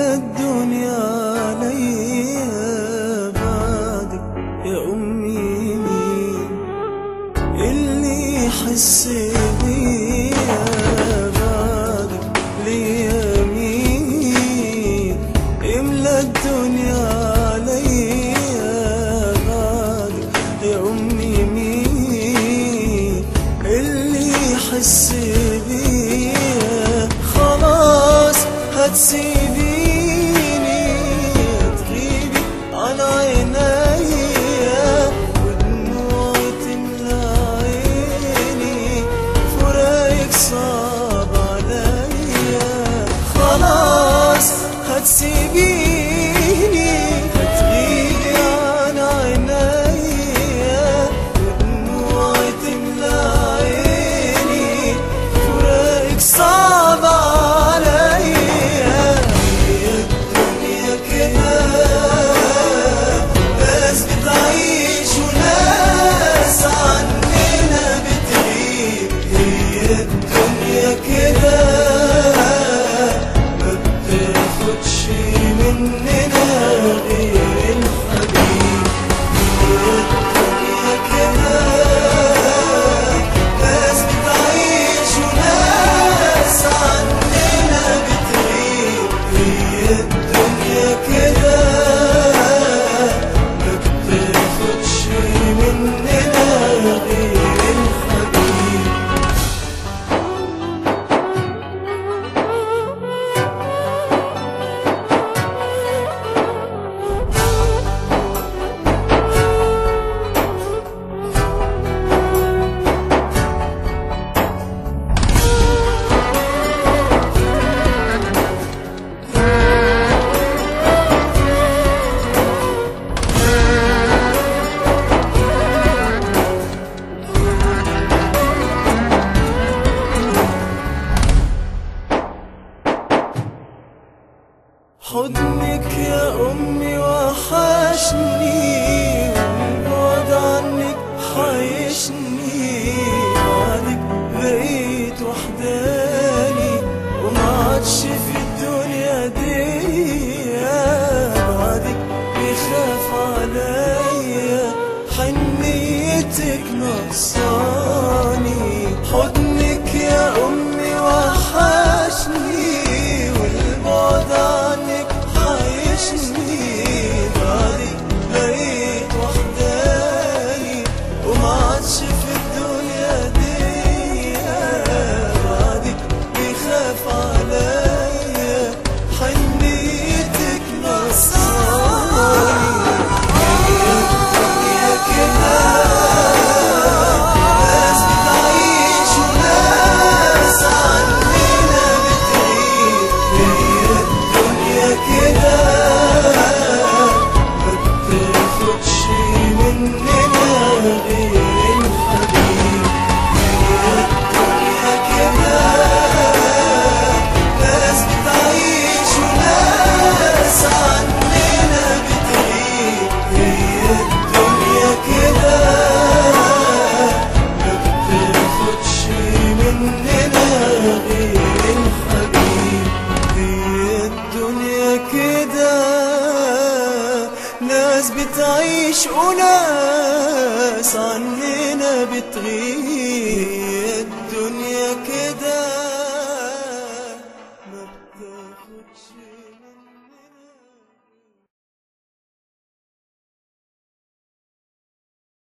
الدنيا عليا بعدك يا أمي مين اللي يحس بيا بعدك ليا مين املى الدنيا عليا بعدك يا أمي مين اللي يحس بيا خلاص هتسيبيني تغيبي عن عينيا ودموعي تملى عيني فراقك صعب عليا خلاص هتسيبيني هتغيبي عن عينيا ودموعي تملى عيني فراقك صعب عليا هي الدنيا كده ناس بتعيش وناس عننا بتغيب هي الدنيا كده ما بتاخدش مننا غير الحبيب هي الدنيا كده ناس بتعيش وناس عننا بتغيب هي الدنيا كده ما بتاخدش مننا غير الحبيب حضنك يا أمي وحشني والبعد عنك حيشني بعدك بقيت وحداني وما عادش في الدنيا دي بعدك بيخاف عليا حنيتك نقصاني حضنك يا أمي وحشني والبعد عنك حيشني بعدك بقيت وحداني وما عادش في الدنيا دي بعدك بيخاف عليا حنيتك نصاني هي الدنيا كده ناس بتعيش وناس عننا بتغيب هي الدنيا كده ما بتاخدش مننا غير الحبيب هي الدنيا كده ناس بتعيش وناس عننا بتغيب هي الدنيا كده ما بتاخدش مننا غير الحبيب هي الدنيا كده ناس بتعيش وناس عننا بتغيب هي الدنيا كده